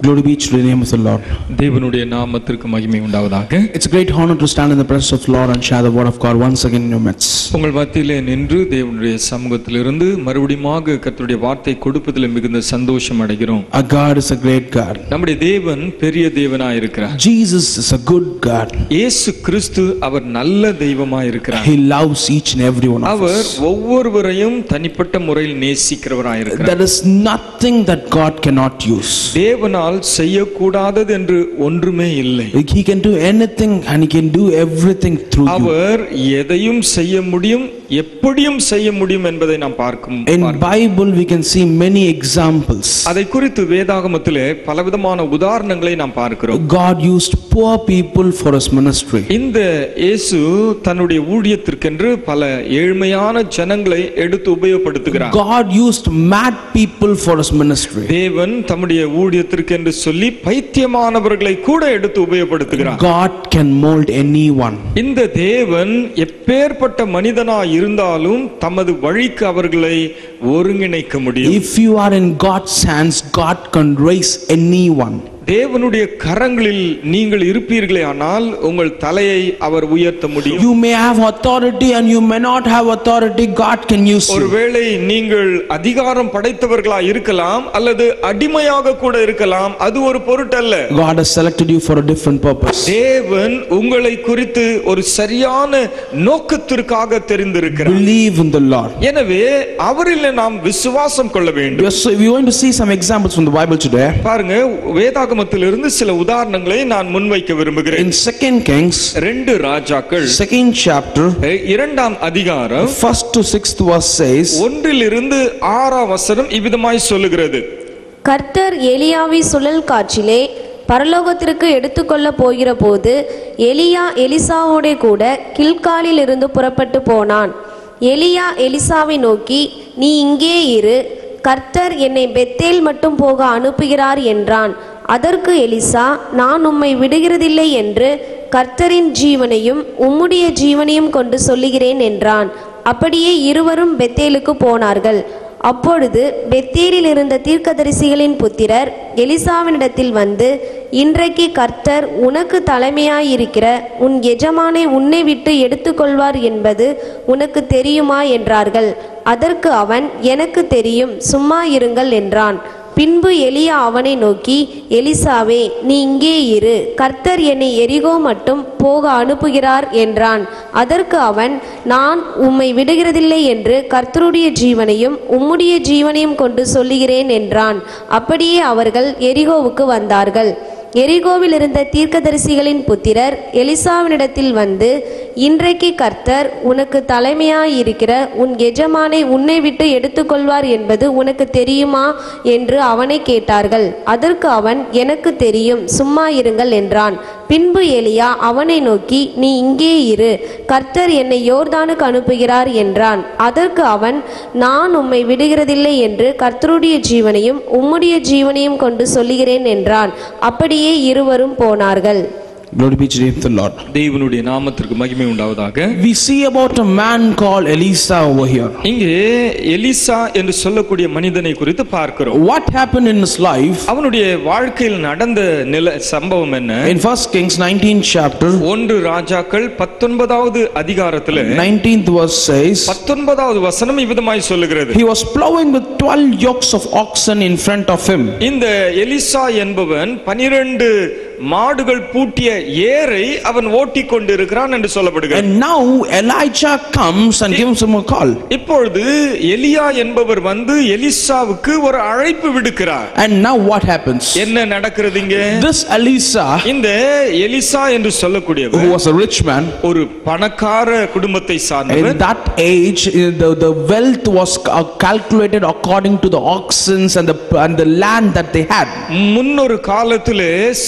Glory be to the name of the Lord. தேவனுடைய நாமத்திற்கு மகிமை உண்டாவதாக It's a great honor to stand in the presence of the Lord and share the word of God once again in your midst. உங்கள் மத்தியிலே நின்று தேவனுடைய சமூகத்திலிருந்து மறுபடியுமாக கர்த்தருடைய வார்த்தை கொடுப்பதில் மிகுந்த சந்தோஷம் அடைகிறோம் Our God is a great God. நம்முடைய தேவன் பெரிய தேவனாய் இருக்கிறார் Jesus is a good God. இயேசு கிறிஸ்து அவர் நல்ல தெய்வமாய் இருக்கிறார் He loves each and every one of our us. ஒவ்வொருவரையும் தனிப்பட்ட முறையில் நேசிக்கிறவராய் இருக்கிறார் There is nothing that God cannot use. தேவனால் செய்யக்கூடாதது என்று ஒன்றுமே இல்லை He can do anything and He can do everything through you. அவர் எதையும் செய்ய முடியும் எப்படியும் செய்ய முடியும் என்பதை நாம் பார்க்கும் In Bible we can see many examples. அதை குறித்து வேதாகமத்திலே பலவிதமான உதாரணங்களை நாம் பார்க்கிறோம் God used poor people for His ministry. இந்த இயேசு தன்னுடைய ஊழியத்திற்கென்று பல ஏழ்மையான ஜனங்களை எடுத்து உபயோகப்படுத்துகிறார் God used mad people for His ministry. தேவன் தம்முடைய ஊழியத்திற்கு என்று சொல்லி பைத்தியமானவர்களை கூட எடுத்து உபயோகப்படுத்துகிறார் God can mold anyone. இந்த தேவன் எப்பேற்பட்ட மனிதனா இருந்தாலும் தமது வழிக்கு அவர்களை ஒருங்கிணைக்க முடியும் If you are in God's hands, God can raise anyone. தேவனுடைய கரங்களில் நீங்கள் இருப்பீர்களே ஆனால் உங்கள் தலையை அவர் உயர்த்த முடியும் You may have authority and you may not have authority, God can use you. ஒருவேளை நீங்கள் அதிகாரம் படைத்தவர்களா இருக்கலாம் அல்லது அடிமையாக கூட இருக்கலாம் அது ஒரு பொருட்டல்ல God has selected you for a different purpose. தேவன் உங்களை குறித்து ஒரு சரியான நோக்கத்திற்காக தெரிந்திருக்கிறார் Believe in the Lord. எனவே அவரில் நாம் விசுவாசம் கொள்ள வேண்டும் Yes, so we're going to see some examples from the Bible today. பாருங்க வேதாகமத்திலிருந்து சில உதாரணங்களை நான் முன்வைக்க விரும்புகிறேன் In Second Kings, ரெண்டு ராஜாக்கள் second chapter, அஹ், இரண்டாம் அதிகாரம் first to sixth verse says, ஒன்றிலிருந்து ஆறாம் வசனம் இவ்விதமாய் சொல்லுகிறது கர்த்தர் எலியாவை சுழல் காற்றிலே பரலோகத்திற்கு எடுத்துக்கொள்ள போகிற போது எலியா எலிசாவோடே கூட கில்காலில் இருந்து புறப்பட்டு போனான் எலியா எலிசாவை நோக்கி நீ இங்கே இரு கர்த்தர் என்னை பெத்தேல் மட்டும் போக அனுப்புகிறார் என்றான் அதற்கு எலிசா நான் உம்மை விடுகிறதில்லை என்று கர்த்தரின் ஜீவனையும் உம்முடைய ஜீவனையும் கொண்டு சொல்லுகிறேன் என்றான் அப்படியே இருவரும் பெத்தேலுக்கு போனார்கள் அப்பொழுது பெத்தேலில் இருந்த தீர்க்கதரிசிகளின் புத்திரர் எலிசாவினிடத்தில் வந்து இன்றைக்கு கர்த்தர் உனக்கு தலைமையாயிருக்கிற உன் எஜமானை உன்னை விட்டு எடுத்துக்கொள்வார் என்பது உனக்கு தெரியுமா என்றார்கள் அதற்கு அவன் எனக்கு தெரியும் சும்மா இருங்கள் என்றான் பின்பு எலியா அவனை நோக்கி எலிசாவே நீ இங்கே இரு கர்த்தர் என்னை எரிகோ மட்டும் போக அனுப்புகிறார் என்றான் அதற்கு அவன் நான் உம்மை விடுகிறதில்லை என்று கர்த்தருடைய ஜீவனையும் உம்முடைய ஜீவனையும் கொண்டு சொல்லுகிறேன் என்றான் அப்படியே அவர்கள் எரிகோவுக்கு வந்தார்கள் எரிகோவில் இருந்த தீர்க்கதரிசிகளின் புத்திரர் எலிசாவினிடத்தில் வந்து இன்றைக்கு கர்த்தர் உனக்கு தலைமையாயிருக்கிற உன் எஜமானை உன்னை விட்டு எடுத்துக்கொள்வார் என்பது உனக்கு தெரியுமா என்று அவனை கேட்டார்கள் அதற்கு அவன் எனக்கு தெரியும் சும்மா இருங்கள் என்றான் பின்பு எலியா அவனை நோக்கி நீ இங்கே இரு கர்த்தர் என்னை யோர்தானுக்கு அனுப்புகிறார் என்றான் அதற்கு அவன் நான் உம்மை விடுகிறதில்லை என்று கர்த்தருடைய ஜீவனையும் உம்முடைய ஜீவனையும் கொண்டு சொல்லுகிறேன் என்றான் அப்படியே இருவரும் போனார்கள் Glory be to the name of the Lord. தேவனுடைய நாமத்திற்கு மகிமை உண்டாவதாக We see about a man called Elisa over here. இங்கே எலிசா என்று சொல்லக்கூடிய மனிதனை குறித்து பார்க்கிறோம் What happened in his life? அவனுடைய வாழ்க்கையில் நடந்த நில சம்பவம் என்ன In First Kings 19th chapter, ஒன்று ராஜாக்கள் பத்தொன்பதாவது அதிகாரத்துல 19th verse says, பத்தொன்பதாவது வசனம் இவ்விதமாய் சொல்லுகிறது He was plowing with 12 yokes of oxen in front of him. இந்த எலிசா என்பவன் பனிரெண்டு மாடுகள் பூட்டிய ஏரை அவன் ஓட்டி கொண்டிருக்கிறான் என்று சொல்லப்படுகிறது And now Elijah comes and gives him a call. இப்பொழுது எலியா என்பவர் வந்து எலிசாவுக்கு ஒரு அழைப்பு விடுக்கிறார் And now what happens? என்ன நடக்கிறது இங்க This Elisa, இந்த எலிசா என்று சொல்லக்கூடியவர் who was a rich man, ஒரு பணக்கார குடும்பத்தை in சார்ந்தவர் that age, uh, the, the wealth was uh, calculated according to the oxens and the, and the land that they had. முன்னொரு காலத்திலே செல்வந்த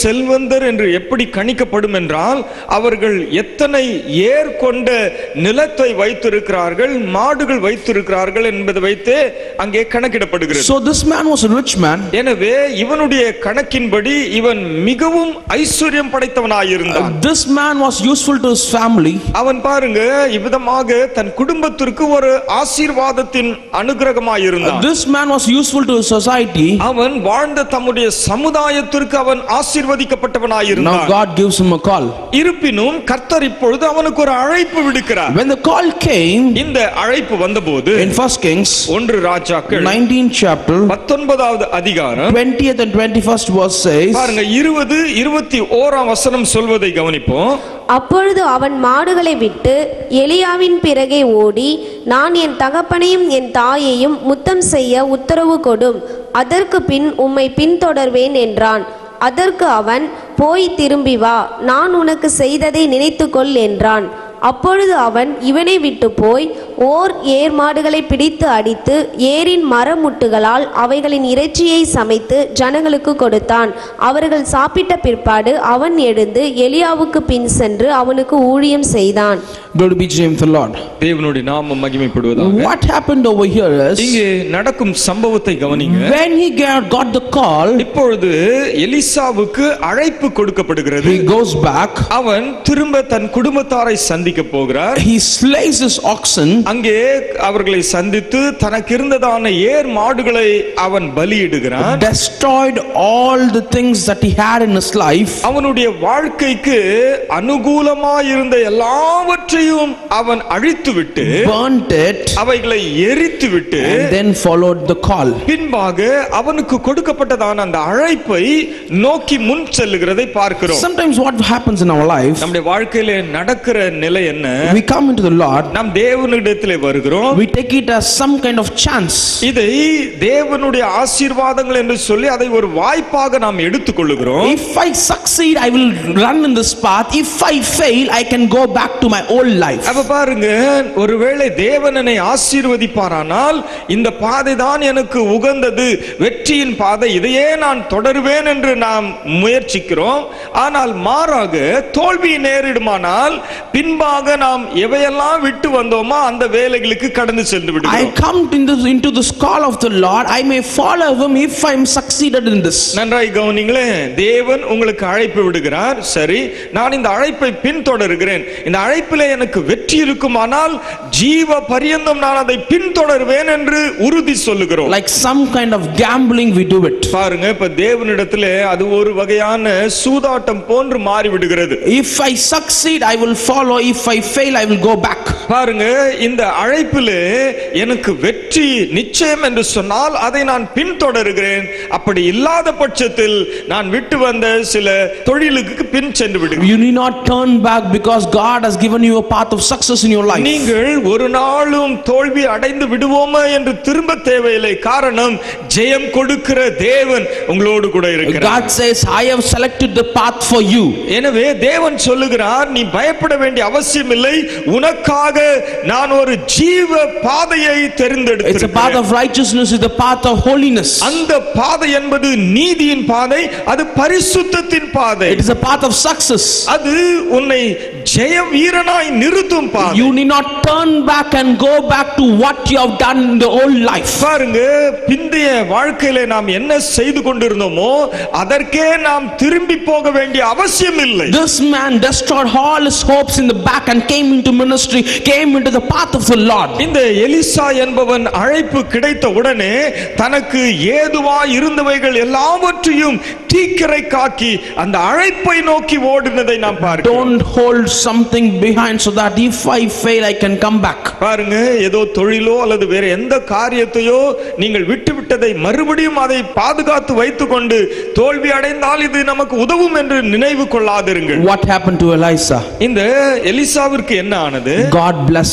செல்வந்தர் என்று எப்படி கணிக்கப்படும் என்றால் அவர்கள் எத்தனை ஏர் கொண்ட நிலத்தை வைத்திருக்கிறார்கள் மாடுகள் வைத்திருக்கிறார்கள் என்பதை வைத்தே அங்கே கணக்கிடப்படுகிறது So this man was a rich man. எனவே இவனுடைய கணக்கின்படி இவன் மிகவும் ஐஸ்வர்யம் படைத்தவனாயிருந்தான் This man was useful to his family. அவன் பாருங்க இவ்விதமாக தன் குடும்பத்திற்கு ஒரு ஆசீர்வாதத்தின் அனுகிரகமாயிருந்தான் This man was useful to his society. அவன் வாழ்ந்த தம்முடைய சமுதாயத்திற்கு அவன் Now ஆசீர்வதிக்கப்பட்டவனாயிருந்தான் God gives him a call. இருப்பினும் கர்த்தர் இப்பொழுது அவனுக்கு ஒரு அழைப்பு விடுக்கிறார் When the call came இந்த அழைப்பு வந்தபோது in First Kings ஒன்று ராஜாக்கள் 19th chapter, பத்தொன்பதாவது அதிகாரம் 20th and 21st verse says, பாருங்க இருபது இருபத்தி ஓராம் வசனம் சொல்வதை கவனிப்போம் அப்பொழுது அவன் மாடுகளை விட்டு எலியாவின் பிறகே ஓடி நான் என் தகப்பனையும் என் தாயையும் முத்தம் செய்ய உத்தரவு கொடும் அதற்கு பின் உம்மை பின்தொடர்வேன் என்றான் அதற்கு அவன் போய் திரும்பி வா நான் உனக்கு செய்ததை நினைத்துக்கொள் என்றான் அப்பொழுது அவன் இவனை விட்டு போய் ஓர் ஏர் மாடுகளை பிடித்து அடித்து ஏரின் மரமுட்டுகளால் அவைகளின் இறைச்சியை சமைத்து ஜனங்களுக்கு கொடுத்தான் அவர்கள் சாப்பிட்ட பிற்பாடு அவன் எழுந்து எலியாவுக்கு பின் சென்று அவனுக்கு ஊழியம் செய்தான் Glory be to the name of the Lord. தேவனுடைய நாமம் மகிமைப்படுவதாக What happened over here is, இங்கே நடக்கும் சம்பவத்தை கவனிங்க when he got got the call, இப்பொழுது எலிசாவுக்கு அழைப்பு கொடுக்கப்படுகிறது he goes back, அவன் திரும்ப தன் குடும்பத்தாரை சந்திக்க போகிறார் he slays his oxen, அங்கே அவர்களை சந்தித்து தனக்கு இருந்ததான ஏர் மாடுகளை அவன் பலியிடுகிறான் destroyed all the things that he had in his life, அவனுடைய வாழ்க்கைக்கு அனுகூலமாயிருந்த எல்லாவற்றையும் அவன் அழித்துவிட்டு burnt it, அவைகளை எரித்துவிட்டு and then followed the call. பின்பாக அவனுக்கு கொடுக்கப்பட்டதான அந்த அழைப்பை நோக்கி முன் செல்லுகிறதை பார்க்கிறோம் Sometimes what happens in our life, நம்முடைய வாழ்க்கையில நடக்கிற நிலை என்ன we come into the Lord, நாம் தேவனிடத்திலே வருகிறோம் we take it as some kind of chance. இதை தேவனுடைய ஆசீர்வாதங்கள் என்று சொல்லி அதை ஒரு வாய்ப்பாக நாம் எடுத்துக்கொள்ளுகிறோம் If I succeed, I will run in this path. If I fail, I can go back to my old life. அப்ப பாருங்க ஒருவேளை தேவன் என்னை ஆசீர்வதிப்பாரானால் இந்த பாதை தான் எனக்கு உகந்தது வெற்றியின் பாதை இதையே நான் தொடருவேன் என்று நாம் முயற்சிக்கிறோம் ஆனால் மாறாக தோல்வி நேரிடுமானால் பின்பாக நாம் எவையெல்லாம் விட்டு வந்தோமோ அந்த வேலைகளுக்கு கடந்து சென்று I விடுகிறோம் come into, into this call of the Lord. I may follow him if I'm succeeded in this. நன்றாய் கவனிங்களே தேவன் உங்களுக்கு அழைப்பு விடுகிறார் சரி நான் இந்த அழைப்பை பின்தொடர்கிறேன் இந்த அழைப்பிலே எனக்கு வெற்றி இருக்குமானால் ஜீவ பரியந்தம் நான் அதை பின்தொடர்வேன் என்று உறுதி சொல்லுகிறோம் Like some kind of gambling, we do it. பாருங்க இப்ப தேவனிடத்துல அது ஒரு வகையான சூதாட்டம் போன்று மாறி விடுகிறது If I succeed, I will follow. If I fail, I will go back. பாருங்க இந்த அழைப்பிலே எனக்கு வெற்றி நிச்சயம் என்று சொன்னால் அதை நான் பின்தொடருகிறேன் அப்படி இல்லாத பட்சத்தில் நான் விட்டு வந்த சில தொழிலுக்கு பின் சென்று விடுகிறேன் You need not turn back because God has given you a path of success in your life. நீங்கள் ஒரு நாளும் தோல்வி அடைந்து விடுவோமா என்று திரும்ப தேவையில்லை காரணம் ஜெயம் கொடுக்கிற தேவன் உங்களோடு கூட இருக்கிறார் God says, I have selected the path for you. எனவே தேவன் சொல்லுகிறார் நீ பயப்பட வேண்டிய அவசியம் இல்லை உனக்காக நான் ஒரு ஜீவ பாதையை It's a path தெரிந்தெடுத்திருக்கிறேன் of righteousness, it's a path of holiness. அந்த பாதை என்பது நீதியின் பாதை அது பரிசுத்தத்தின் பாதை It is a path of success. அது உன்னை ஜெய வீரனாய் நிறுத்தும் பாதை You need not turn back and go back to what you have done in the old life. பாருங்க பிந்தைய வாழ்க்கையில நாம் என்ன செய்து கொண்டிருந்தோமோ அதற்கே நாம் திரும்பி போக வேண்டிய அவசியம் இல்லை This man destroyed all his hopes in the back and came into ministry, came into the path of the Lord. இந்த எலிசா என்பவன் அழைப்பு கிடைத்த உடனே தனக்கு ஏதுவா இருந்தவைகள் எல்லாவற்றையும் தீக்கிரை காக்கி அந்த அழைப்பை நோக்கி ஓடினதை நாம் பார்க்கிறோம் Don't hold something behind so that if I fail, I can come back. பாருங்க ஏதோ தொழிலோ அல்லது வேற எந்த காரியத்தையோ நீங்கள் விட்டு விட்டதை மறுபடியும் அதை பாதுகாத்து வைத்துக்கொண்டு தோல்வி அடைந்தால் இது நமக்கு உதவும் என்று நினைவு கொள்ளாதிருங்கள் What happened to Elisha? இந்த எலிசாவிற்கு என்ன ஆனது God blessed him.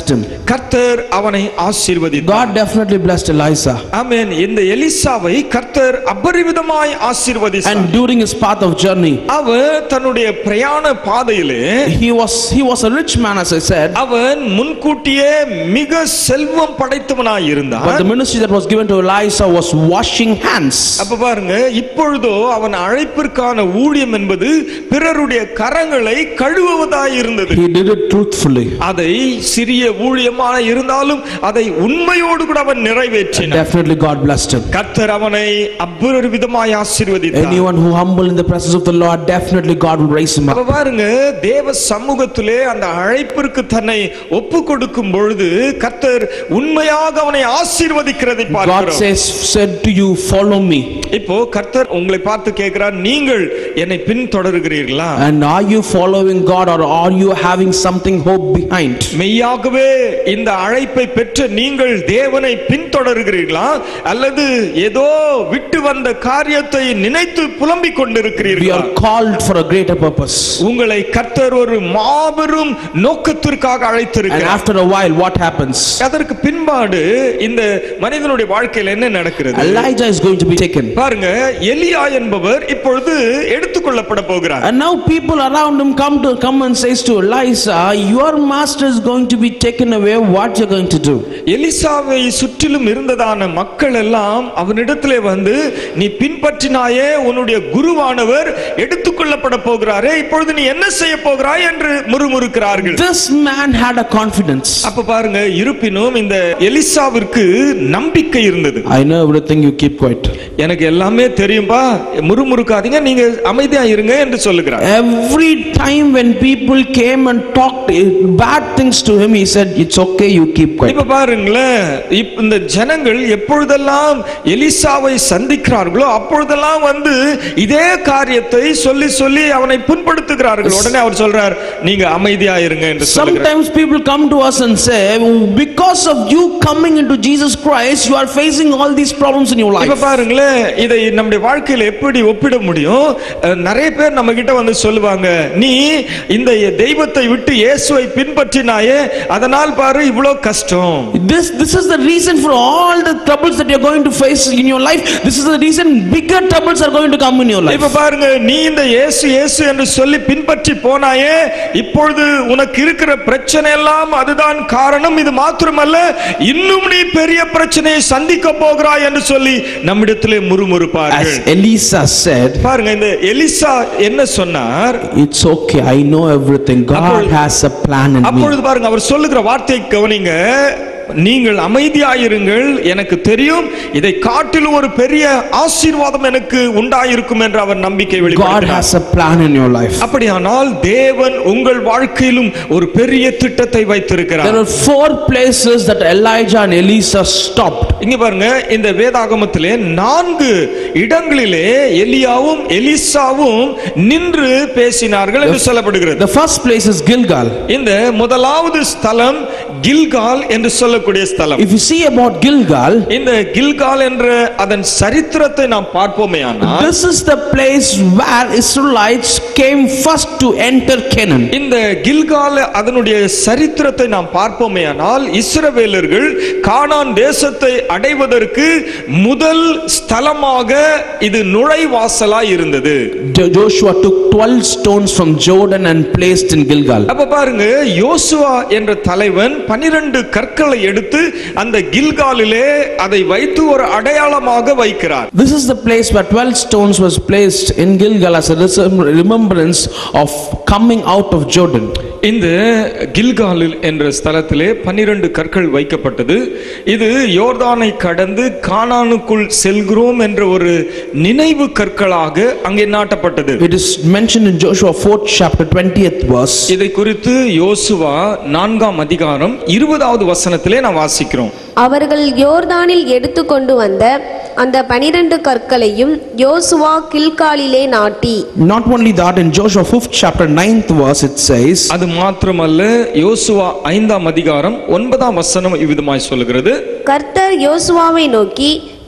கர்த்தர் அவனை ஆசீர்வதித்தார் God definitely blessed Elisha. ஆமென் இந்த எலிசாவை கர்த்தர் அபரிவிதமாய் ஆசீர்வதித்தார் And during his path of journey, அவர் தன்னுடைய பிரயாண பாதையிலே he was he was a rich man, as I said. அவன் முன்கூட்டியே மிக செல்வம் படைத்தவனாய் But இருந்தான் the ministry that was given to Elisha was washing hands. அப்ப பாருங்க இப்பொழுதோ அவன் அழைப்பிற்கான ஊழியம் என்பது பிறருடைய கரங்களை கழுவுவதாய் இருந்தது He did it truthfully. அதை சிறிய ஊழியமான இருந்தாலும் அதை உண்மையோடு கூட அவன் நிறைவேற்றினான் Definitely God blessed him. கர்த்தர் அவனை அபரிவிதமாய் ஆசீர்வதித்தார் Anyone who humble in the presence of the Lord, definitely God will raise him அப்ப up. பாருங்க தேவ சமூகத்திலே அந்த அழைப்பிற்கு தன்னை ஒப்பு கொடுக்கும் பொழுது கர்த்தர் உண்மையாக அவனை ஆசீர்வதிக்கிறதை God பார்க்கிறோம் says, said to you, follow me. இப்போ கர்த்தர் உங்களை பார்த்து கேட்கிறார் நீங்கள் என்னை பின்தொடர்கிறீர்களா And are you following God or are you having something hope behind? மெய்யாகவே இந்த அழைப்பை பெற்ற நீங்கள் தேவனை பின்தொடர்கிறீர்களா அல்லது ஏதோ விட்டு வந்த காரியத்தை நினைத்து புலம்பிக் We கொண்டிருக்கிறீர்களா are called for a greater purpose. உங்களை கர்த்தர் ஒரு மாபெரும் நோக்கத்திற்காக And அழைத்திருக்கிறார் after a while, what happens? அதற்கு பின்பாடு இந்த மனிதனுடைய வாழ்க்கையில் என்ன நடக்கிறது Elijah is going to be taken. பாருங்க எலியா என்பவர் இப்பொழுது எடுத்துக்கொள்ளப்பட போகிறார் And now people around him come to come and says to Elisha, Your master is going to be taken away. What you're going to do? எலிசாவை சுற்றிலும் இருந்ததான மக்கள் எல்லாம் அவனிடத்திலே வந்து நீ பின்பற்றினாயே உன்னுடைய குருவானவர் எடுத்துக்கொள்ளப்பட போகிறாரே இப்பொழுது நீ என்ன செய்ய போகிறாய் என்று முறுமுறுக்கிறார்கள் This man had a confidence. அப்ப பாருங்க இருப்பினும் இந்த எலிசாவிற்கு நம்பிக்கை இருந்தது I know everything, you keep quiet. எனக்கு எல்லாமே தெரியும்பா முறுமுறுக்காதீங்க நீங்க அமைதியா இருங்க என்று சொல்லுகிறார் Every time when people came and talked bad things to him, he said, It's okay, you keep quiet. இப்ப பாருங்களேன் இப்ப இந்த ஜனங்கள் எப்பொழுதெல்லாம் எலிசாவை சந்திக்கிறார்களோ அப்பொழுதெல்லாம் வந்து இதே காரியத்தை சொல்லி சொல்லி அவனை புண்படுத்துகிறார்கள் உடனே அவர் சொல்றார் நீங்க அமைதியா இருங்க என்று சொல்லுகிறார் Sometimes people come to us and say, Because of you coming into Jesus Christ, you are facing all these problems in your இப்ப life. பாருங்களேன் இதை நம்முடைய வாழ்க்கையில எப்படி ஒப்பிட முடியும் அஹ், நிறைய பேர் நம்ம கிட்ட வந்து சொல்லுவாங்க நீ இந்த தெய்வத்தை விட்டு இயேசுவை பின்பற்றினாயே அதனால் பாரு இவ்வளவு கஷ்டம் This, this is the reason for all the troubles that you're going to face in your life. This is the reason bigger troubles are going to come in your life. இப்ப பாருங்க நீ இந்த இயேசு இயேசு என்று சொல்லி பின்பற்றி போனாயே இப்பொழுது உனக்கு இருக்கிற பிரச்சனை எல்லாம் அதுதான் காரணம் இது மாத்திரமல்ல இன்னும் நீ பெரிய பிரச்சனையை சந்திக்க போகிறாய் என்று சொல்லி நம்மிடத்திலே முறுமுறுப்பார்கள் As Elisa said, பாருங்க இந்த எலிசா என்ன சொன்னார் It's okay, I know everything. God அப்பொழுது- has a plan in me. அப்பொழுது பாருங்க அவர் சொல்லுகிற வார்த்தையை கவனிங்க நீங்கள் அமைதியாயிருங்கள் எனக்கு தெரியும் இதை காட்டிலும் ஒரு பெரிய ஆசீர்வாதம் எனக்கு உண்டாயிருக்கும் என்று அவர் நம்பிக்கை God வெளிப்படுத்தினார் has a plan in your life. அப்படியானால் தேவன் உங்கள் வாழ்க்கையிலும் ஒரு பெரிய திட்டத்தை There வைத்திருக்கிறார் are four places that Elijah and Elisa stopped. இங்க பாருங்க இந்த வேதாகமத்திலே நான்கு இடங்களிலே எலியாவும் எலிசாவும் நின்று பேசினார்கள் என்று சொல்லப்படுகிறது The first place is Gilgal. இந்த முதலாவது ஸ்தலம் கில்கால் என்று சொல்லக்கூடிய ஸ்தலம் If you see about Gilgal, இந்த கில்கால் என்ற அதன் சரித்திரத்தை நாம் பார்ப்போமே ஆனால் this is the place where Israelites came first to enter Canaan. இந்த கில்கால் அதனுடைய சரித்திரத்தை நாம் பார்ப்போமே ஆனால் இஸ்ரவேலர்கள் கானான் தேசத்தை அடைவதற்கு முதல் ஸ்தலமாக இது நுழைவாசலாய் இருந்தது Jo- Joshua took 12 stones from Jordan and placed in Gilgal. அப்ப பாருங்க யோசுவா என்ற தலைவன் பனிரெண்டு கற்களை எடுத்து அந்த கில்காலிலே அதை வைத்து ஒரு அடையாளமாக வைக்கிறார் This is the place where 12 stones was placed in Gilgal as a resem- remembrance of coming out of Jordan. இந்த கில்காலில் என்ற ஸ்தலத்திலே பன்னிரண்டு கற்கள் வைக்கப்பட்டது இது யோர்தானை கடந்து கானானுக்குள் செல்கிறோம் என்ற ஒரு நினைவு கற்களாக அங்கே நாட்டப்பட்டது It is mentioned in Joshua 4th chapter 20th verse. இதை குறித்து யோசுவா நான்காம் அதிகாரம் இருபதாவது வசனத்திலே நாம் வாசிக்கிறோம் அவர்கள் யோர்தானில் எடுத்துக்கொண்டு வந்த அந்த பனிரெண்டு கற்களையும் யோசுவா கில்காலிலே நாட்டி Not only that, in Joshua 5th chapter 9th verse it says, அது மாத்திரமல்ல யோசுவா ஐந்தாம் அதிகாரம் ஒன்பதாம் வசனம் இவ்விதமாய் சொல்லுகிறது கர்த்தர் யோசுவாவை நோக்கி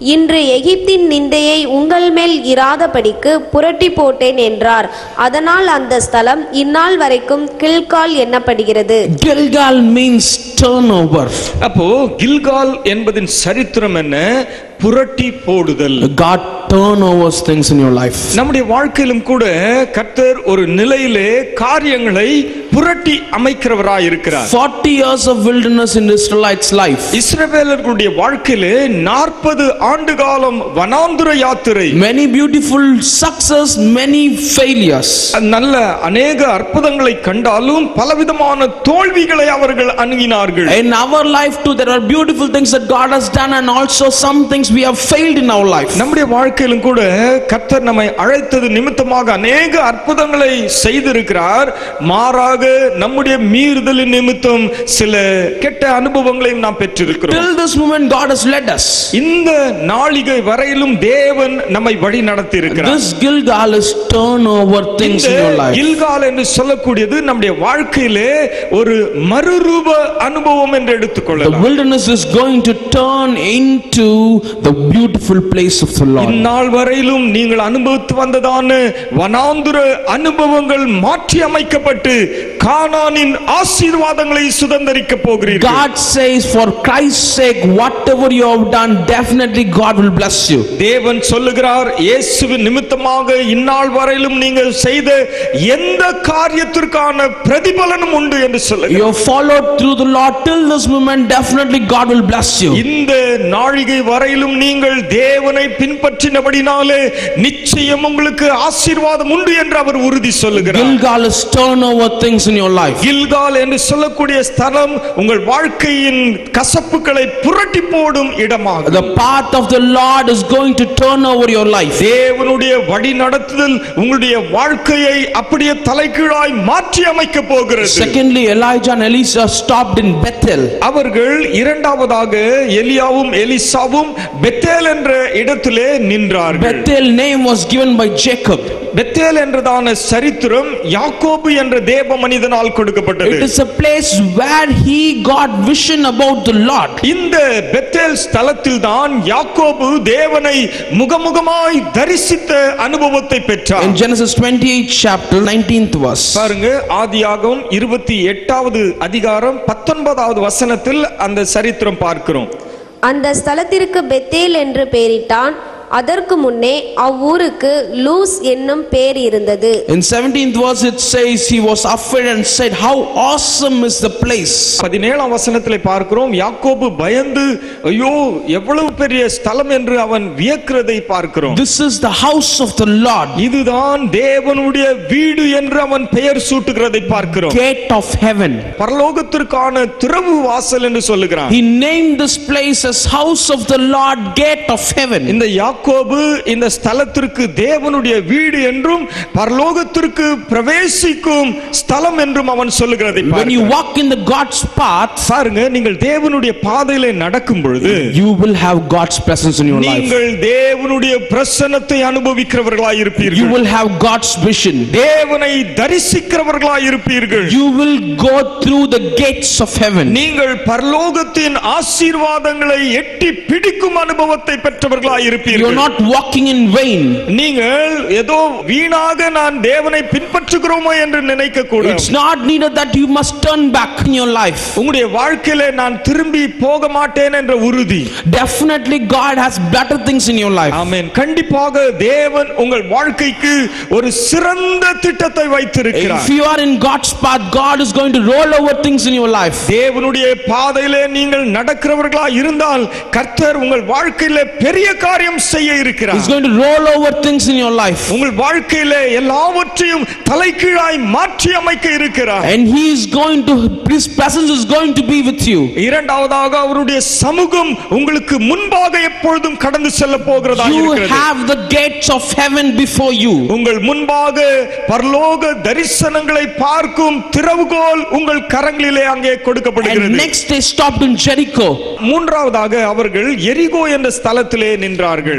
இன்று எகிப்தின் நிந்தையை உங்கள் மேல் இராதபடிக்கு புரட்டி போட்டேன் என்றார் அதனால் அந்த ஸ்தலம் இந்நாள் வரைக்கும் கில்கால் எண்ணப்படுகிறது Gilgal means turnover. அப்போ கில்கால் என்பதின் சரித்திரம் என்ன புரட்டி போடுதல் God turnovers things in your life. நம்முடைய வாழ்க்கையிலும் கூட கர்த்தர் ஒரு நிலையிலே காரியங்களை புரட்டி அமைக்கிறவராய் இருக்கிறார் 40 years of wilderness in Israelites' life. இஸ்ரவேலர்களுடைய வாழ்க்கையிலே நாற்பது ஆண்டு காலம் வனாந்துர யாத்திரை Many beautiful success, many failures. நல்ல அநேக அற்புதங்களை கண்டாலும் பலவிதமான தோல்விகளை அவர்கள் அணுகினார்கள் In our life too, there are beautiful things that God has done, and also some things we have failed in our life. நம்முடைய வாழ்க்கையிலும் கூட கர்த்தர் நம்மை அழைத்தது நிமித்தமாக அநேக அற்புதங்களை செய்திருக்கிறார் மாறாக நம்முடைய மீறுதலின் நிமித்தம் சில கெட்ட அனுபவங்களையும் நாம் பெற்றிருக்கிறோம் Till this moment, God has led us. இந்த நாளிகை வரையிலும் தேவன் நம்மை வழி நடத்தி இருக்கிறார் This Gilgal is turnover things in your life. Gilgal என்று சொல்லக்கூடியது நம்முடைய வாழ்க்கையிலே ஒரு மறுரூப அனுபவம் என்று The எடுத்துக்கொள்ளலாம் wilderness is going to turn into the beautiful place of the Lord. இந்நாள் வரையிலும் நீங்கள் அனுபவித்து வந்ததான வனாந்துர அனுபவங்கள் மாற்றி அமைக்கப்பட்டு கானானின் ஆசீர்வாதங்களை சுதந்தரிக்க போகிறீர்கள் God says, for Christ's sake, whatever you have done, definitely God will bless you. தேவன் சொல்லுகிறார் இயேசுவின் நிமித்தமாக இந்நாள் வரையிலும் நீங்கள் செய்த எந்த காரியத்திற்கான பிரதிபலனும் உண்டு என்று சொல்லுகிறார் You have followed through the Lord till this moment, definitely God will bless you. இந்த நாழிகை வரையிலும் நீங்கள் தேவனை பின்பற்றினபடினாலே நிச்சயம் உங்களுக்கு ஆசீர்வாதம் உண்டு என்று அவர் உறுதி சொல்லுகிறார் Gilgal is turnover things in your life. Gilgal என்று சொல்லக்கூடிய ஸ்தலம் உங்கள் வாழ்க்கையின் கசப்புகளை புரட்டி போடும் இடமாகும் The path of the Lord is going to turn over your life. தேவனுடைய வழி நடத்துதல் உங்களுடைய வாழ்க்கையை அப்படியே தலைகீழாய் மாற்றி அமைக்க போகிறது Secondly, Elijah and Elisha stopped in Bethel. அவர்கள் இரண்டாவதாக எலியாவும் எலிசாவும் பெத்தேல் என்ற இடத்திலே நின்றார்கள் Bethel name was given by Jacob. Bethel என்றதான சரித்திரம் யாக்கோபு என்ற தேவ மனிதனால் கொடுக்கப்பட்டது It is a place where he got vision about the Lord. இந்த பெத்தேல் ஸ்தலத்தில் தான் யாக்கோபு தேவனை முகமுகமாய் தரிசித்த அனுபவத்தை பெற்றார் In Genesis 28 chapter 19th verse. பாருங்க ஆதியாகமம் இருபத்தி எட்டாவது அதிகாரம் பத்தொன்பதாவது வசனத்தில் அந்த சரித்திரம் பார்க்கிறோம் அந்த ஸ்தலத்திற்கு பெத்தேல் என்று பெயரிட்டான் அதற்கு முன்னே அவ்வூருக்கு லூஸ் என்னும் பேர் இருந்தது In 17th verse it says he was afraid and said, How awesome is the place. பதினேழாம் வசனத்திலே பார்க்கிறோம் யாக்கோபு பயந்து ஐயோ எவ்வளவு பெரிய ஸ்தலம் என்று அவன் வியக்கிறதை பார்க்கிறோம் This is the house of the Lord, இதுதான் தேவனுடைய வீடு என்று அவன் பெயர் சூட்டுகிறதை பார்க்கிறோம் gate of heaven. பரலோகத்திற்கான திறவு வாசல் என்று சொல்லுகிறான் He named this place as house of the Lord, gate of heaven. இந்த யாக்கோபு இந்த ஸ்தலத்திற்கு தேவனுடைய வீடு என்றும் பரலோகத்திற்கு பிரவேசிக்கும் ஸ்தலம் என்றும் அவன் சொல்லுகிறதை When you பார்க்கிறோம். walk in the God's path, பாருங்க நீங்கள் தேவனுடைய பாதையிலே நடக்கும் பொழுது you will have God's presence in your life. நீங்கள் தேவனுடைய பிரசன்னத்தை அனுபவிக்கிறவர்களாய் You இருப்பீர்கள் will have God's vision. தேவனை தரிசிக்கிறவர்களாய் இருப்பீர்கள் You will go through the gates of heaven. நீங்கள் பரலோகத்தின் ஆசீர்வாதங்களை எட்டி பிடிக்கும் அனுபவத்தை பெற்றவர்களாய் You're இருப்பீர்கள் not walking in vain. நீங்கள் ஏதோ வீணாக நான் தேவனை பின்பற்றுகிறோமோ என்று நினைக்க கூடாது It's not needed that you must turn back in your life. உங்களுடைய வாழ்க்கையில நான் திரும்பி போக மாட்டேன் என்ற உறுதி Definitely, God has better things in your life. ஆமென் கண்டிப்பாக தேவன் உங்கள் வாழ்க்கைக்கு ஒரு சிறந்த திட்டத்தை வைத்திருக்கிறார் If you are in God's path, God is going to roll over things in your life. தேவனுடைய பாதையிலே நீங்கள் நடக்கிறவர்களா இருந்தால் கர்த்தர் உங்கள் வாழ்க்கையில பெரிய காரியம் செய்ய He's இருக்கிறார் going to roll over things in your life. உங்கள் வாழ்க்கையில எல்லாவற்றையும் தலைகீழாய் மாற்றி அமைக்க இருக்கிறார் And He is going to, His presence is going to be with you. இரண்டாவதாக அவருடைய சமூகம் உங்களுக்கு முன்பாக எப்பொழுதும் கடந்து செல்ல போகிறதா You இருக்கிறது have the gates of heaven before you. உங்கள் முன்பாக பரலோக தரிசனங்களை பார்க்கும் திறவுகோல் உங்கள் கரங்களிலே அங்கே And கொடுக்கப்படுகிறது next they stopped in Jericho. மூன்றாவதாக அவர்கள் எரிகோ என்ற ஸ்தலத்திலே நின்றார்கள்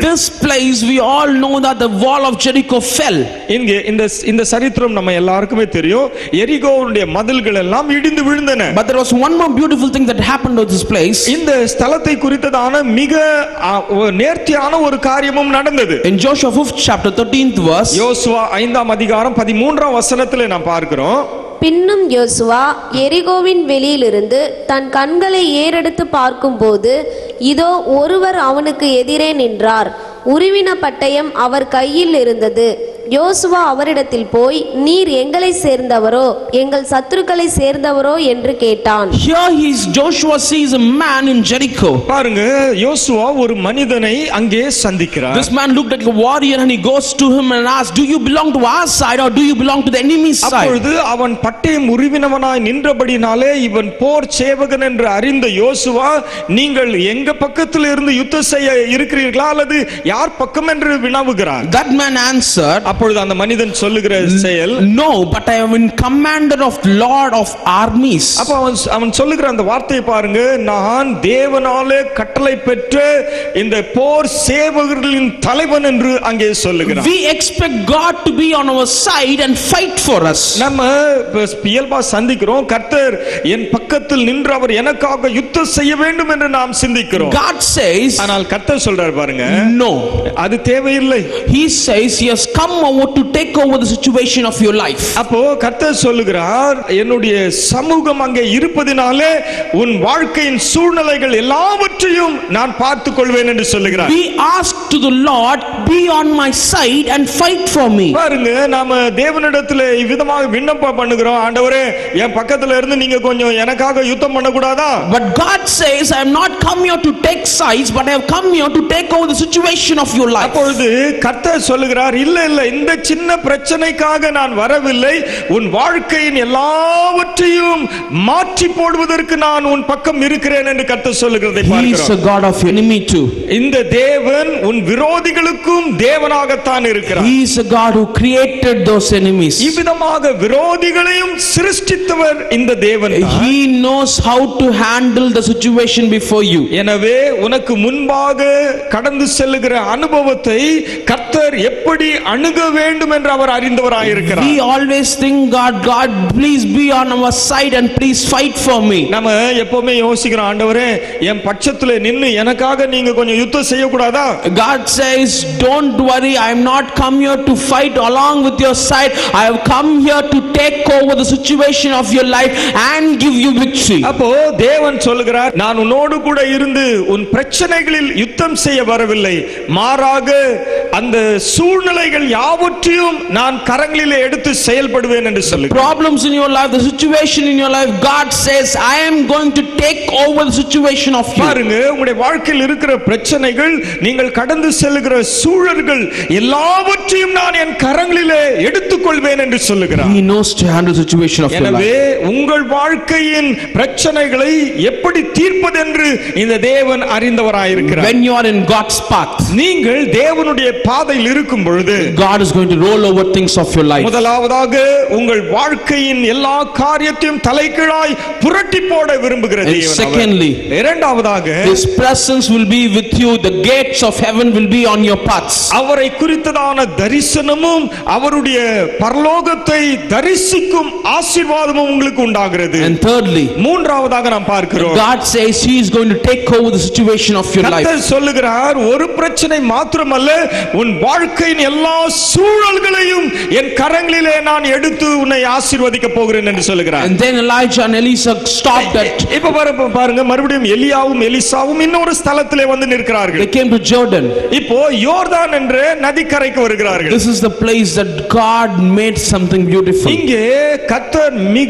this place, we all know that the wall of Jericho fell. இங்கே இந்த இந்த சரித்திரம் நம்ம எல்லாருக்குமே தெரியும் எரிகோவுடைய மதில்கள் எல்லாம் இடிந்து விழுந்தன But there was one more beautiful thing that happened to this place. இந்த ஸ்தலத்தை குறித்ததான மிக ஆ, ஒ- நேர்த்தியான ஒரு காரியமும் நடந்தது In Joshua 5th chapter 13th verse, யோசுவா ஐந்தாம் அதிகாரம் பதிமூன்றாம் வசனத்துல நாம் பார்க்கிறோம் பின்னும் யோசுவா எரிகோவின் வெளியிலிருந்து தன் கண்களை ஏறெடுத்து பார்க்கும்போது இதோ ஒருவர் அவனுக்கு எதிரே நின்றார் உருவின பட்டயம் அவர் கையில் இருந்தது யோசுவா அவரிடத்தில் போய் நீர் எங்களை சேர்ந்தவரோ எங்கள் சத்துருக்களை சேர்ந்தவரோ என்று கேட்டான் here he is, Joshua sees a man in Jericho. பாருங்க யோசுவா ஒரு மனிதனை அங்கே சந்திக்கிறார் This man looked like a warrior and he goes to him and asks, Do you belong to our side or do you belong to the enemy's side? அப்பொழுது அவன் பட்டயம் உருவினவனாய் நின்றபடினாலே இவன் போர் சேவகன் என்று அறிந்த யோசுவா நீங்கள் எங்க பக்கத்தில் இருந்து யுத்தம் செய்ய இருக்கிறீர்களா அல்லது யார் பக்கம் என்று வினவுகிறார் That man answered, அப்பொழுது அந்த மனிதன் சொல்லுகிற செயல் No, but I am in commander of Lord of armies. அப்ப அவன் அவன் சொல்லுகிற அந்த வார்த்தையை பாருங்க நான் தேவனாலே கட்டளை பெற்ற இந்த போர் சேவகர்களின் தலைவன் என்று அங்கே சொல்லுகிறான் We expect God to be on our side and fight for us. நம்ம இப்ப இயல்பா சந்திக்கிறோம் கர்த்தர் என் பக்கத்தில் நின்று அவர் எனக்காக யுத்தம் செய்ய வேண்டும் என்று நாம் சிந்திக்கிறோம் God says, ஆனால் கர்த்தர் சொல்றாரு பாருங்க No. அது தேவையில்லை He says he has come over to take over the situation of your life. அப்போ கர்த்தர் சொல்லுகிறார் என்னுடைய சமூகம் அங்கே இருப்பதினாலே உன் வாழ்க்கையின் சூழ்நிலைகள் எல்லாவற்றையும் நான் பார்த்துக் கொள்வேன் என்று சொல்லுகிறார் We ask to the Lord, be on my side and fight for me. பாருங்க நாம தேவனிடத்துல இவ்விதமாக விண்ணப்பம் பண்ணுகிறோம் ஆண்டவரே என் பக்கத்துல இருந்து நீங்க கொஞ்சம் எனக்காக யுத்தம் பண்ணக்கூடாதா But God says, I have not come here to take sides, but I have come here to take over the situation of your life. அப்பொழுது கர்த்தர் சொல்லுகிறார் இல்ல இல்ல இந்த சின்ன பிரச்சனைக்காக நான் வரவில்லை உன் வாழ்க்கையின் எல்லாவற்றையும் மாற்றி போடுவதற்கு நான் உன் பக்கம் இருக்கிறேன் என்று கர்த்தர் சொல்லுகிறதை He is பார்க்கிறோம் a God of your enemy too. இந்த தேவன் உன் விரோதிகளுக்கும் தேவனாகத்தான் இருக்கிறார் He is a God who created those enemies. இவ்விதமாக விரோதிகளையும் சிருஷ்டித்தவர் இந்த தேவன் தான். He knows how to handle the situation before you. எனவே உனக்கு முன்பாக கடந்து செல்லுகிற அனுபவத்தை கர்த்தர் எப்படி அணுக வேண்டும் என்று அவர் அறிந்தவராயிருக்கிறார் We always think, God, God, please be on our side and please fight for me. நம்ம எப்பவுமே யோசிக்கிறோம் ஆண்டவரே என் பட்சத்துல நின்னு எனக்காக நீங்க கொஞ்சம் யுத்தம் செய்யக்கூடாதா God says, Don't worry, I am not come here to fight along with your side. I have come here to take over the situation of your life and give you victory. அப்போ தேவன் சொல்லுகிறார் நான் உன்னோடு கூட இருந்து உன் பிரச்சனைகளில் யுத்தம் செய்ய வரவில்லை மாறாக அந்த சூழ்நிலைகள் யாவற்றையும் நான் கரங்களிலே எடுத்து செயல்படுவேன் என்று சொல்லுகிறார் Problems in your life, the situation in your life, God says, I am going to take over the situation of you. பாருங்க உங்களுடைய வாழ்க்கையில் இருக்கிற பிரச்சனைகள் நீங்கள் கடந்து செல்லுகிற சூழல்கள் எல்லாவற்றையும் நான் என் கரங்களிலே எடுத்துக்கொள்வேன் என்று சொல்லுகிறார் He knows to handle the situation of your life. எனவே உங்கள் வாழ்க்கையின் பிரச்சனைகளை எப்படி தீர்ப்பதென்று இந்த தேவன் அறிந்தவராயிருக்கிறார் When you are in God's path, நீங்கள் தேவனுடைய பாதையில் இருக்கும் பொழுது God is going to roll over things of your life. முதலாவதாக உங்கள் வாழ்க்கையின் எல்லா காரியத்தையும் தலைகீழாய் புரட்டி போட விரும்புகிற And தேவன் அவர். secondly, இரண்டாவதாக His presence will be with you. The gates of heaven will be on your paths. அவரை குறித்ததான தரிசனமும் அவருடைய பரலோகத்தை தரிசிக்கும் ஆசீர்வாதமும் உங்களுக்கு உண்டாகிறது And thirdly, மூன்றாவதாக நாம் பார்க்கிறோம் God says He is going to take over the situation of your life. கர்த்தர் சொல்லுகிறார் ஒரு பிரச்சனை மாத்திரமல்ல உன் வாழ்க்கையின் எல்லா சூழல்களையும் என் கரங்களிலே நான் எடுத்து உன்னை ஆசீர்வதிக்க போகிறேன் என்று சொல்லுகிறார் And then Elijah and Elisha stopped at, இப்ப பாரு- பாருங்க மறுபடியும் எலியாவும் எலிசாவும் இன்னொரு ஸ்தலத்திலே வந்து நிற்கிறார்கள் they came to Jordan. இப்போ யோர்தான் என்ற நதிக்கரைக்கு வருகிறார்கள் This is the place that God made something beautiful. இங்கே கர்த்தர் மிக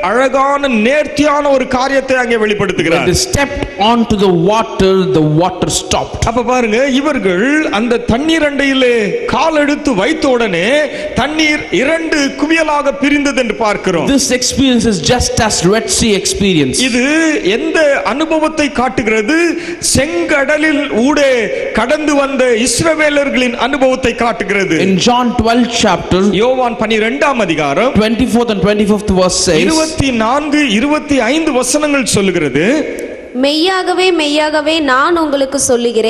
அழகான நேர்த்தியான ஒரு காரியத்தை அங்கே When வெளிப்படுத்துகிறார் they stepped onto the water, the water stopped. அப்ப பாருங்க இவர்கள் அந்த தண்ணீர் அண்டையிலே கால் எடுத்து வைத்த உடனே தண்ணீர் இரண்டு குவியலாக பிரிந்தது என்று பார்க்கிறோம் This experience is just as Red Sea experience. இது எந்த அனுபவத்தை காட்டுகிறது செங்கடலில் ஊடே கடந்து வந்த இஸ்ரவேலர்களின் அனுபவத்தை காட்டுகிறது In John 12 chapter, யோவான் பனிரெண்டாம் அதிகாரம் 24th and 25th verse says, இருபத்தி நான்கு இருபத்தி ஐந்து வசனங்கள் சொல்லுகிறது மெய்யாகவே மெய்யாகவே நான் உங்களுக்கு சொல்லுகிறேன்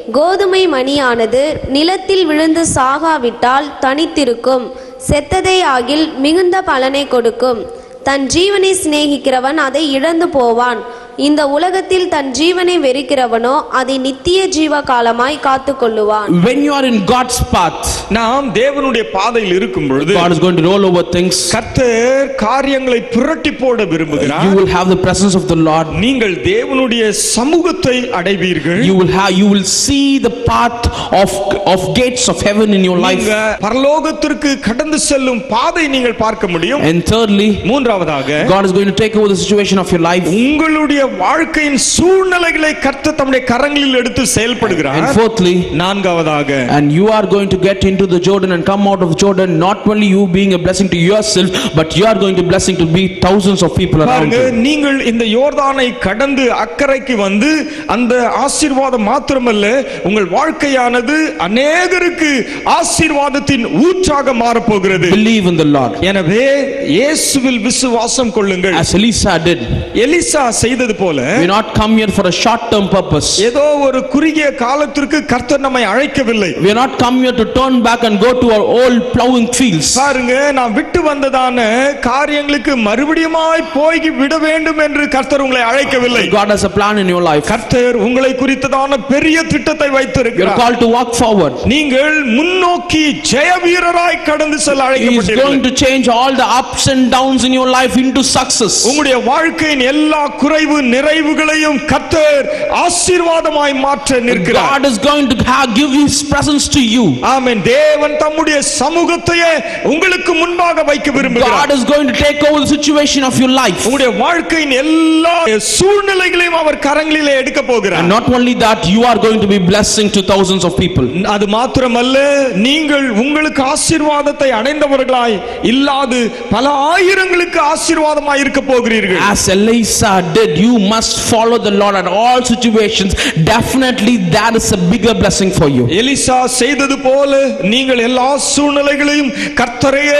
கோதுமை மணியானது நிலத்தில் விழுந்து சாகாவிட்டால் தனித்திருக்கும் செத்ததே ஆகில் மிகுந்த பலனை கொடுக்கும் தன் ஜீவனை சிநேகிக்கிறவன் அதை இழந்து போவான் இந்த உலகத்தில் தன் ஜீவனை வெறுக்கிறவனோ அதை நித்திய ஜீவ காலமாய் காத்துக்கொள்ளுவான் When you are in God's path, நாம் தேவனுடைய பாதையில் இருக்கும் பொழுது God is going to roll over things. கர்த்தர் காரியங்களை புரட்டி போட You விரும்புகிறார் will have the presence of the Lord. நீங்கள் தேவனுடைய சமூகத்தை அடைவீர்கள் You will have you will see the path of of gates of heaven in your life. நீங்க பரலோகத்திற்கு கடந்து செல்லும் பாதை நீங்கள் பார்க்க முடியும் And thirdly, மூன்றாவதாக God is going to take over the situation of your life. உங்களுடைய வாழ்க்கையின் சூழ்நிலைகளை கர்த்தர் தம்முடைய கரங்களில் எடுத்து And செயல்படுகிறார் fourthly, நான்காவதாக and you are going to get into the Jordan and come out of Jordan, not only you being a blessing to yourself, but you are going to blessing to be thousands of people around பாருங்க you. நீங்கள் இந்த யோர்தானை கடந்து அக்கறைக்கு வந்து அந்த ஆசீர்வாதம் மாத்திரமல்ல உங்கள் வாழ்க்கையானது அநேகருக்கு ஆசீர்வாதத்தின் ஊற்றாக மாறப்போகிறது Believe in the Lord. எனவே இயேசுவில் விசுவாசம் கொள்ளுங்கள் As Elisa did. எலிசா செய்தது போல We not come here for a short term purpose. ஏதோ ஒரு குறுகிய காலத்திற்கு கர்த்தர் நம்மை அழைக்கவில்லை We are not come here to turn back and go to our old plowing fields. பாருங்க நான் விட்டு வந்ததான காரியங்களுக்கு மறுபடியுமாய் போய் விட வேண்டும் என்று கர்த்தர் உங்களை அழைக்கவில்லை God has a plan in your life. கர்த்தர் உங்களை குறித்ததான பெரிய திட்டத்தை You are வைத்திருக்கிறார் called to walk forward. நீங்கள் முன்னோக்கி ஜெய வீரராய் கடந்து செல்ல He is அழைக்கப்பட்டீர்கள் going to change all the ups and downs in your life into success. உங்களுடைய வாழ்க்கையின் எல்லா குறைவு நிறைவுகளையும் கர்த்தர் ஆசீர்வாதமாய் மாற்ற நிற்கிறார் God is going to have, give His presence to you. ஆமென் தேவன் தம்முடைய சமூகத்தையே உங்களுக்கு முன்பாக வைக்க God விரும்புகிறார் is going to take over the situation of your life. உங்களுடைய வாழ்க்கையின் எல்லா சூழ்நிலைகளையும் அவர் கரங்களிலே எடுக்க And போகிறார் not only that, you are going to be blessing to thousands of people. அது மாத்திரமல்ல நீங்கள் உங்களுக்கு ஆசீர்வாதத்தை அடைந்தவர்களாய் இல்லாது பல ஆயிரங்களுக்கு ஆசீர்வாதமாய் இருக்க போகிறீர்கள் As Elisa did, you must follow the Lord at all situations. Definitely, that is a bigger blessing for you. Elisha செய்தது போல நீங்கள் எல்லா சூழ்நிலைகளையும் கர்த்தரையே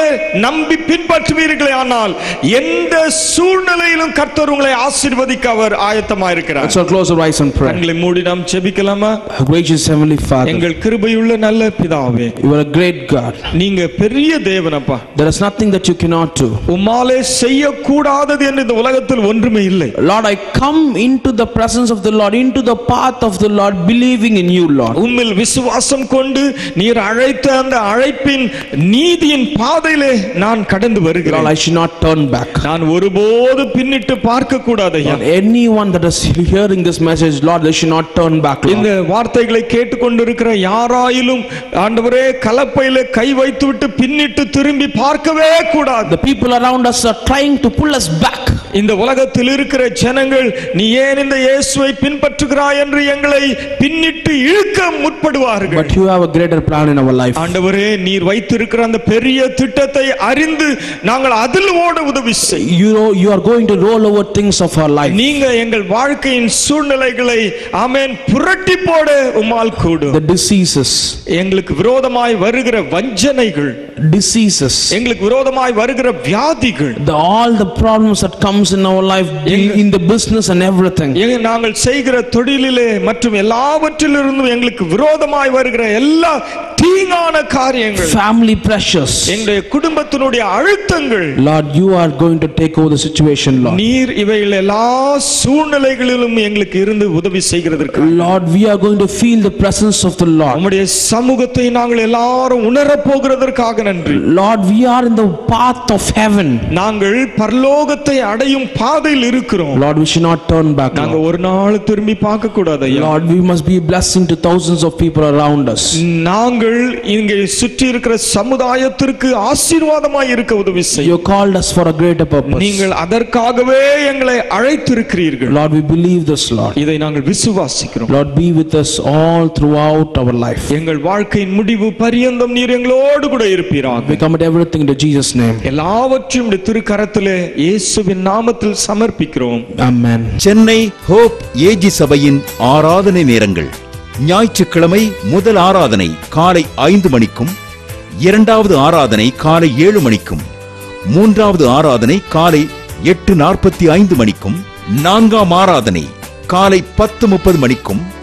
நம்பி பின்பற்றுவீர்களே ஆனால் எந்த சூழ்நிலையிலும் கர்த்தர் உங்களை ஆசீர்வதிக்க அவர் ஆயத்தமாயிருக்கிறார் So close your eyes and pray. கண்களை மூடி நாம் ஜெபிக்கலாமா Gracious Heavenly Father, எங்கள் கிருபையுள்ள நல்ல பிதாவே you are a great God. நீங்க பெரிய தேவனப்பா There is nothing that you cannot do. உம்மாலே செய்யக்கூடாதது என்று இந்த உலகத்தில் ஒன்றுமே இல்லை Lord, I come into the presence of the Lord, into the path of the Lord, believing in you, Lord. உம்மில் விசுவாசம் கொண்டு நீர் அழைத்த அந்த அழைப்பின் நீதியின் பாதையிலே நான் கடந்து Lord, வருகிறேன் I should not turn back. நான் ஒருபோது பின்னிட்டு பார்க்க கூடாது ஐயா Lord, anyone that is hearing this message, Lord, they should not turn back. இந்த Lord. வார்த்தைகளை கேட்டுக்கொண்டிருக்கிற யாராயிலும் ஆண்டவரே கலப்பையில கை வைத்துவிட்டு பின்னிட்டு திரும்பி பார்க்கவே கூடாது The people around us are trying to pull us back. இந்த உலகத்தில் இருக்கிற ஜனங்கள் நீ ஏன் இந்த இயேசுவை பின்பற்றுகிறாய் என்று எங்களை பின்னிட்டு இழுக்க முற்படுவார்கள் But you have a greater plan in our life. ஆண்டவரே நீர் வைத்திருக்கிற அந்த பெரிய திட்டத்தை அறிந்து நாங்கள் அதில் ஓட உதவி செய் You know, you are going to roll over things of our life. நீங்க எங்கள் வாழ்க்கையின் சூழ்நிலைகளை ஆமென் புரட்டி போட உம்மால் கூடும் The diseases, எங்களுக்கு விரோதமாய் வருகிற வஞ்சனைகள் diseases, எங்களுக்கு விரோதமாய் வருகிற வியாதிகள் the, all the problems that comes in our life, in in the business and everything. எங்க நாங்கள் செய்கிற தொழிலிலே மற்றும் எல்லாவற்றிலிருந்தும் எங்களுக்கு விரோதமாய் வருகிற எல்லா தீங்கான காரியங்கள் Family pressures. எங்களுடைய குடும்பத்தினுடைய அழுத்தங்கள் Lord, you are going to take over the situation, Lord. நீர் இவைகள் எல்லா சூழ்நிலைகளிலும் எங்களுக்கு இருந்து உதவி செய்கிறதற்கு Lord, we are going to feel the presence of the Lord. உம்முடைய சமூகத்தை நாங்கள் எல்லாரும் உணரப் போகிறதற்காக நன்றி Lord, we are in the path of heaven. நாங்கள் பரலோகத்தை அடையும் பாதையில் இருக்கிறோம் Lord, we should not turn back. நாங்க Lord. ஒரு நாள் திரும்பி பார்க்க கூடாது ஐயா Lord, we must be a blessing to thousands of people around us. நாங்கள் இங்கே சுற்றி இருக்கிற சமுதாயத்திற்கு ஆசீர்வாதமாய் இருக்க உதவி செய்யும் You called us for a greater purpose. நீங்கள் அதற்காகவே எங்களை அழைத்திருக்கிறீர்கள் Lord, we believe this, Lord. இதை நாங்கள் விசுவாசிக்கிறோம் Lord, be with us all throughout our life. எங்கள் வாழ்க்கையின் முடிவு பரியந்தம் நீர் எங்களோடு கூட இருப்பீராக We commit everything into Jesus' name. எல்லாவற்றையும் உம்முடைய திருக்கரத்திலே இயேசுவின் நாமத்தில் சமர்ப்பிக்கிறோம் Amen. சென்னை ஹோப் ஏஜி சபையின் ஆராதனை நேரங்கள் ஞாயிற்றுக்கிழமை முதல் ஆராதனை காலை ஐந்து மணிக்கும் இரண்டாவது ஆராதனை காலை ஏழு மணிக்கும் மூன்றாவது ஆராதனை காலை எட்டு நாற்பத்தி ஐந்து மணிக்கும் நான்காம் ஆராதனை காலை பத்து முப்பது மணிக்கும்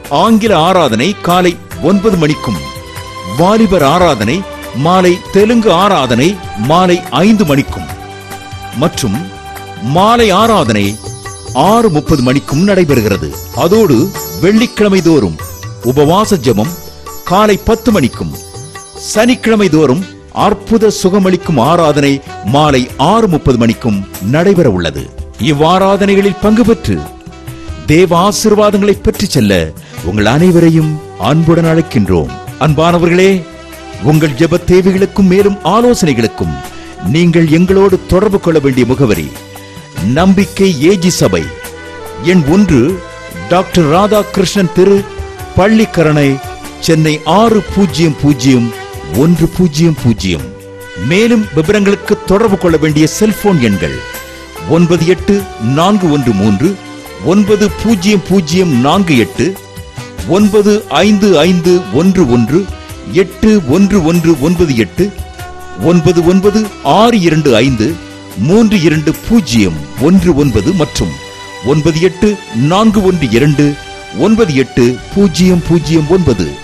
ஆங்கில ஆராதனை காலை ஒன்பது மணிக்கும் வாலிபர் ஆராதனை மாலை தெலுங்கு ஆராதனை மாலை ஐந்து மணிக்கும் மற்றும் மாலை ஆராதனை ஆறு முப்பது மணிக்கும் நடைபெறுகிறது அதோடு வெள்ளிக்கிழமை தோறும் உபவாச ஜெபம் காலை பத்து மணிக்கும் சனிக்கிழமை தோறும் அற்புத சுகமளிக்கும் ஆராதனை மாலை ஆறு முப்பது மணிக்கும் நடைபெற உள்ளது இவ்வாராதனைகளில் பங்கு பெற்று தேவ ஆசீர்வாதங்களை பெற்றுச் செல்ல உங்கள் அனைவரையும் அன்புடன் அழைக்கின்றோம் அன்பானவர்களே உங்கள் ஜெப தேவைகளுக்கும் மேலும் ஆலோசனைகளுக்கும் நீங்கள் எங்களோடு தொடர்பு கொள்ள வேண்டிய முகவரி நம்பிக்கை ஏஜி சபை எண் ஒன்று டாக்டர் ராதாகிருஷ்ணன் திரு பள்ளிக்கரணை சென்னை ஆறு பூஜ்ஜியம் பூஜ்ஜியம் ஒன்று பூஜ்ஜியம் பூஜ்ஜியம் மேலும் விவரங்களுக்கு தொடர்பு கொள்ள வேண்டிய செல்போன் எண்கள் ஒன்பது எட்டு நான்கு ஒன்று மூன்று ஒன்பது பூஜ்ஜியம் பூஜ்ஜியம் நான்கு எட்டு ஒன்பது ஐந்து ஐந்து ஒன்று ஒன்று எட்டு ஒன்று ஒன்று ஒன்பது எட்டு ஒன்பது ஒன்பது ஆறு இரண்டு ஐந்து மூன்று இரண்டு பூஜ்ஜியம் ஒன்று ஒன்பது மற்றும் ஒன்பது எட்டு நான்கு ஒன்று இரண்டு ஒன்பது எட்டு பூஜ்ஜியம் பூஜ்ஜியம் ஒன்பது